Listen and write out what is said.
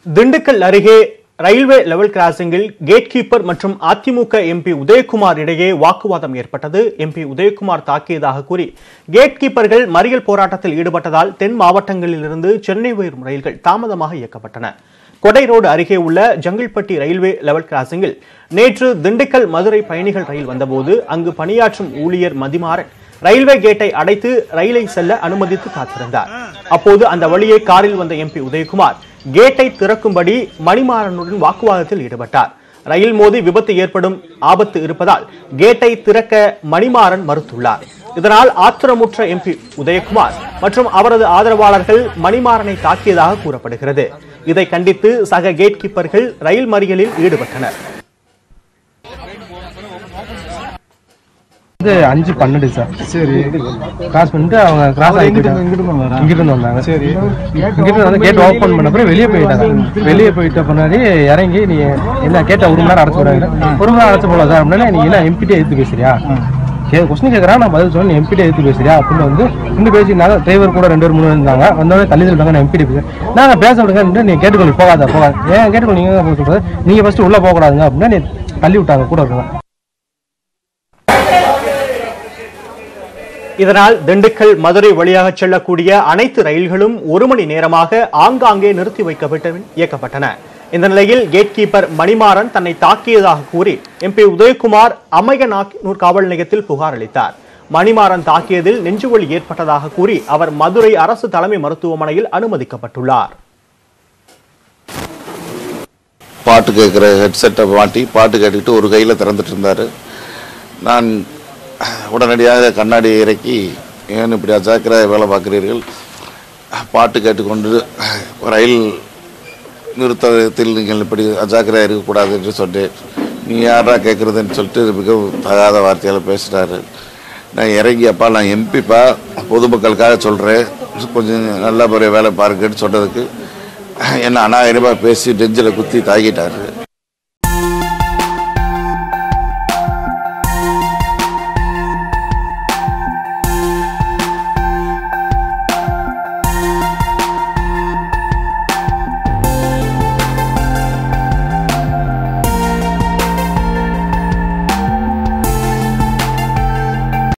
திண்டுக்கல் அருகே railway level கிராசிங்கில் gate keeper மற்றும் அதிமுக எம்பி உதயகுமார் இடையே வாக்குவாதம் ஏற்பட்டது எம்பி உதயகுமார் தாக்கியதாக கூறி கேட் கீப்பர்கள் மறியல் போராட்டத்தில் ஈடுபட்டதால் தென் மாவட்டங்களிலிருந்து சென்னை வரும் ரயில்கள் தாமதமாக இயக்கப்பட்டன கொடை ரோடு அருகே உள்ள ஜங்கிள்பட்டி ரயில்வே லெவல் கிராசிங்கில் நேற்று திண்டுக்கல் மதுரை பயணிகள் ரயில் வந்தபோது அங்கு பணியாற்றும் ஊழியர் மதிமாறன் ரயில்வே கேட்டை அடைத்து ரயிலை செல்ல அனுமதித்து காத்திருந்தார் அப்போது அந்த வழியே காரில் வந்த எம்பி உதயகுமார் கேட்டை திறக்கும்படி மணிமாறனுடன் வாக்குவாதத்தில் ஈடுபட்டார் ரயில் மோதி விபத்து ஏற்படும் ஆபத்து இருப்பதால் கேட்டை திறக்க மணிமாறன் மறுத்துள்ளார் இதனால் ஆத்திரமுற்ற எம்பி உதயகுமார் மற்றும் அவரது ஆதரவாளர்கள் மணிமாறனை தாக்கியதாக கூறப்படுகிறது இதை கண்டித்து சக கேட் கீப்பர்கள் ரயில் மறியலில் ஈடுபட்டனர் வந்து அஞ்சு பன்னெண்டு சார் சரி கிராஸ் பண்ணிட்டு அவங்க கிராஸ் ஆகிட்டு இங்கிட்டு வந்தாரா? இங்கிட்டு இருந்து வந்தாங்க சரி இங்கிட்டு வந்து கேட் ஓப்பன் பண்ண அப்புறம் வெளியே போயிட்டாங்க வெளியே போயிட்ட பின்னாடி இறங்கி நீ என்ன கேட்ட ஒரு மணி நேரம் அடைச்சு விடாங்க ஒரு மணி நேரம் அடைச்சு போல சார் அப்படின்னா நீ என்ன எம்பிட்டே எடுத்து பேசுறியா கே கொஸ்டின் கேட்குறா நான் பதில் சொல்லி நீ எம்பிட்டே எடுத்து பேசுறியா அப்படின்னு வந்து இன்னும் பேசினாங்க டிரைவர் கூட ரெண்டு பேர் மூணு பேர் இருந்தாங்க வந்தவங்க தள்ளி இருக்காங்க நான் எம்பிடி பேசுறேன் நாங்கள் பேச விடுங்க நீ கேட்டுக்கொள்ளி போகாத போகாத ஏன் கேட்டுக்கொள்ளி நீங்க சொல்றது நீங்க ஃபர்ஸ்ட் உள்ள போகக்கூடாதுங்க அப்படின்னா நீ தள்ளி விட்டாங்க கூட இருக்காங்க இதனால் திண்டுக்கல் மதுரை வழியாக செல்லக்கூடிய அனைத்து ரயில்களும் ஒரு மணி நேரமாக ஆங்காங்கே நிறுத்தி வைக்கப்பட்டு இயக்கப்பட்டன இந்த நிலையில் கேட் கீப்பர் மணிமாறன் தன்னை தாக்கியதாக கூறி எம்பி உதயகுமார் அம்மையநானூர் காவல் நிலையத்தில் புகார் அளித்தார் மணிமாறன் தாக்கியதில் நெஞ்சுவலி ஏற்பட்டதாக கூறி அவர் மதுரை அரசு தலைமை மருத்துவமனையில் அனுமதிக்கப்பட்டுள்ளார் பாட்டு கேட்குற ஹெட்செட்டை மாட்டி பாட்டு கேட்டுக்கிட்டு ஒரு கையில் திறந்துட்டு இருந்தார் நான் உடனடியாக கண்ணாடி இறக்கி ஏன் இப்படி அஜாக்கிர வேலை பார்க்கிறீர்கள் பாட்டு கேட்டுக்கொண்டு ரயில் நிறுத்தத்தில் நீங்கள் இப்படி அஜாக்கிரதையாக இருக்கக்கூடாது என்று சொன்னேன் நீ யாரா கேட்குறதுன்னு சொல்லிட்டு மிகவும் தகாத வார்த்தையால் பேசினாரு நான் இறங்கி அப்பா நான் எம்பிப்பா பொதுமக்களுக்காக சொல்கிறேன் கொஞ்சம் நல்ல முறை வேலை பாருங்கன்னு சொன்னதுக்கு என்ன அநாகரிகமாக பேசி நெஞ்சில் குத்தி தாக்கிட்டாரு